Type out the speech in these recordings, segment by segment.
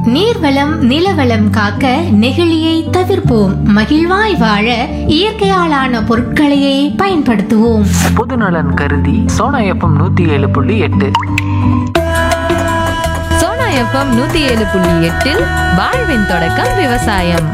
நீர்வளம் நிலவளம் காக்க நெகிழியை தவிர்ப்போம் மகிழ்வாய் வாழ இயற்கையாலான பொருட்களையே பயன்படுத்துவோம் பொதுநலன் கருதி சோனா எஃப்எம் நூத்தி ஏழு புள்ளி எட்டு சோனா எஃப்எம் நூத்தி ஏழு புள்ளி எட்டில் வாழ்வின் தொடக்கம் விவசாயம்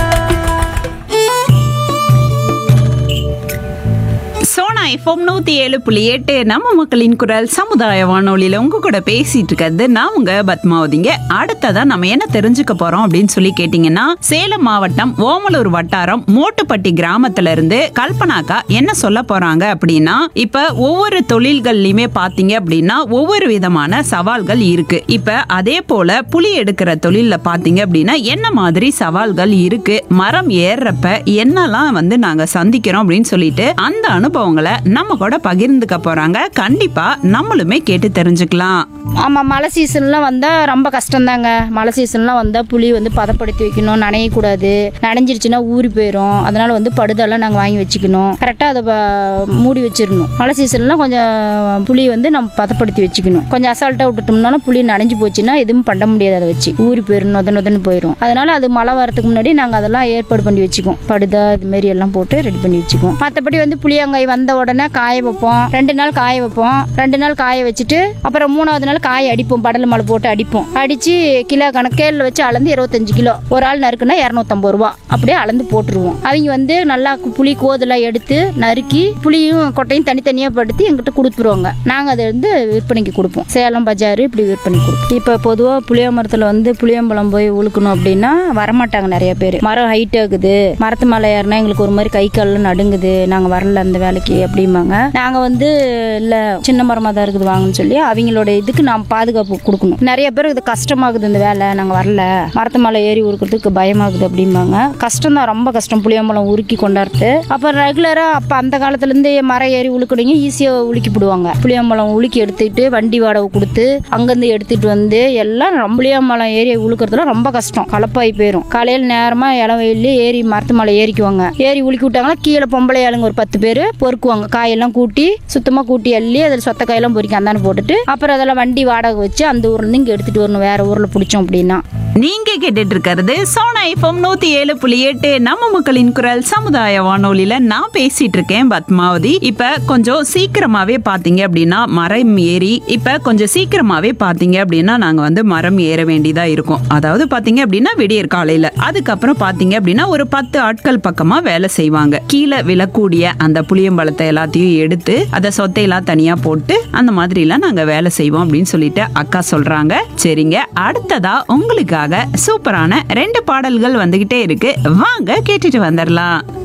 சோனா எஃப்எம் நூத்தி ஏழு புள்ளி எட்டு நம்ம மக்களின் குரல் சமுதாய வானொலியில உங்க கூட பேசிட்டு இருக்கிறது நான் உங்க பத்மாவதிங்க அடுத்ததா நம்ம என்ன தெரிஞ்சுக்க போறோம் அப்படின்னு சொல்லி கேட்டீங்கன்னா சேலம் மாவட்டம் ஓமலூர் வட்டாரம் மோட்டுப்பட்டி கிராமத்துல இருந்து கல்பனாக்கா என்ன சொல்ல போறாங்க அப்படின்னா இப்ப ஒவ்வொரு தொழில்கள்லயுமே பாத்தீங்க அப்படின்னா ஒவ்வொரு விதமான சவால்கள் இருக்கு இப்ப அதே போல புலி எடுக்கிற தொழில்ல பாத்தீங்க அப்படின்னா என்ன மாதிரி சவால்கள் இருக்கு மரம் ஏறுறப்ப என்னெல்லாம் வந்து நாங்க சந்திக்கிறோம் அப்படின்னு சொல்லிட்டு அந்த அனுபவங்களை நம்ம கூட பகிர்ந்துக்க போறாங்க கண்டிப்பா நம்மளுமே கேட்டு தெரிஞ்சுக்கலாம் ஆமாம் மழை சீசன்லாம் வந்தால் ரொம்ப கஷ்டம்தாங்க மழை சீசன்லாம் வந்தால் புளி வந்து பதப்படுத்தி வைக்கணும் நனையக்கூடாது நனைஞ்சிருச்சுன்னா ஊறி போயிடும் அதனால வந்து படுதெல்லாம் நாங்கள் வாங்கி வச்சுக்கணும் கரெக்டாக அதை ப- மூடி வச்சிடணும் மழை சீசன்லாம் கொஞ்சம் புளி வந்து நம்ம பதப்படுத்தி வச்சுக்கணும் கொஞ்சம் அசால்ட்டாக விட்டுட்டோம்னாலும் புளி நனைஞ்சு போச்சுன்னா எதுவும் பண்ண முடியாது அதை வச்சு ஊறி போயிடும் நொத நொதன்னு போயிடும் அதனால அது மழை வரதுக்கு முன்னாடி நாங்கள் அதெல்லாம் ஏற்பாடு பண்ணி வச்சுக்குவோம் படுதா இது மாதிரி எல்லாம் போட்டு ரெடி பண்ணி வச்சுக்குவோம் மற்றபடி வந்து புளியங்காய் வந்த உடனே காய வைப்போம் ரெண்டு நாள் காய வைப்போம் ரெண்டு நாள் காய வச்சுட்டு அப்புறம் மூணாவது நாள் காய அடிப்போம் படல் மலை போட்டு அடிப்போம் அடிச்சு கிலோ கணக்கேல வச்சு அளந்து இருபத்தஞ்சு கிலோ ஒரு ஆள் நறுக்குன்னா இரநூத்தம்பது ரூபா அப்படியே அளந்து போட்டுருவோம் அவங்க வந்து நல்லா கு- புளி கோதெல்லாம் எடுத்து நறுக்கி புளியும் கொட்டையும் தனித்தனியாக படுத்தி எங்கிட்ட கொடுத்துருவாங்க நாங்கள் அதை வந்து விற்பனைக்கு கொடுப்போம் சேலம் பஜார் இப்படி விற்பனை கொடுப்போம் இப்போ பொதுவாக புளிய மரத்தில் வந்து புளியம்பழம் போய் உழுக்கணும் அப்படின்னா வரமாட்டாங்க நிறைய பேர் மரம் ஹைட் ஆகுது மரத்து மேலே ஏறினா எங்களுக்கு ஒரு மாதிரி கை கால்லாம் நடுங்குது நாங்கள் வரல அந்த வேலைக்கு அப்படிம்பாங்க நாங்கள் வந்து இல்லை சின்ன மரமாக தான் இருக்குது வாங்கன்னு சொல்லி அவங்களோட இதுக்கு நாம் பாதுகாப்பு கொடுக்கணும் நிறைய பேர் இது கஷ்டமாகுது இந்த வேலை நாங்கள் வரல மரத்து மேலே ஏறி உருக்கிறதுக்கு பயமாகுது அப்படிம்பாங்க கஷ்டம் தான் ரொம்ப கஷ்டம் புளியம்பழம் உருக்கி கொண்டாடுறது அப்புறம் ரெகுலராக அப்போ அந்த காலத்துலேருந்து மரம் ஏறி உழுக்கணுங்க ஈஸியாக உலுக்கி போடுவாங்க புளியம்பழம் உலுக்கி எடுத்துக்கிட்டு வண்டி வாடகை கொடுத்து அங்கேருந்து எடுத்துட்டு வந்து எல்லாம் ரொம்ப புளியம்பழம் ஏறி உழுக்கிறதுல ரொம்ப கஷ்டம் கலப்பாகி போயிடும் காலையில் நேரமாக இளம் வெயிலே ஏறி மரத்து மேலே ஏறிக்குவாங்க ஏறி உலுக்கி விட்டாங்கன்னா கீழே பொம்பளை ஆளுங்க ஒரு பத்து பேர் பொறுக்குவாங்க காயெல்லாம் கூட்டி சுத்தமாக கூட்டி அள்ளி அதில் சொத்த காயெல்லாம் பொறிக்க அந்தானு போட்டுட்டு அப்புறம் அதெல்லாம் வண்டி வாடகை வச்சு அந்த ஊர்லேருந்து இங்கே எடுத்துகிட்டு வரணும் வேறு ஊரில் பிடிச்சோம் அப்படின்னா நீங்க கேட்டுட்டு இருக்கிறது சோனா எஃப்எம் நூத்தி ஏழு புள்ளி எட்டு நம்ம மக்களின் குரல் சமுதாய வானொலியில நான் பேசிட்டு இருக்கேன் பத்மாவதி இப்ப கொஞ்சம் சீக்கிரமாவே பாத்தீங்க அப்படின்னா மரம் ஏறி இப்ப கொஞ்சம் சீக்கிரமாவே பாத்தீங்க அப்படின்னா நாங்க வந்து மரம் ஏற வேண்டியதா இருக்கும் அதாவது பாத்தீங்க அப்படின்னா விடியற் காலையில அதுக்கப்புறம் பாத்தீங்க அப்படின்னா ஒரு பத்து ஆட்கள் பக்கமா வேலை செய்வாங்க கீழே விழக்கூடிய அந்த புளியம்பழத்தை எல்லாத்தையும் எடுத்து அதை சொத்தையெல்லாம் தனியா போட்டு அந்த மாதிரி எல்லாம் நாங்க வேலை செய்வோம் அப்படின்னு சொல்லிட்டு அக்கா சொல்றாங்க சரிங்க அடுத்ததா உங்களுக்காக சூப்பரான ரெண்டு பாடல்கள் வந்துகிட்டே இருக்கு வாங்க கேட்டுட்டு வந்துடலாம்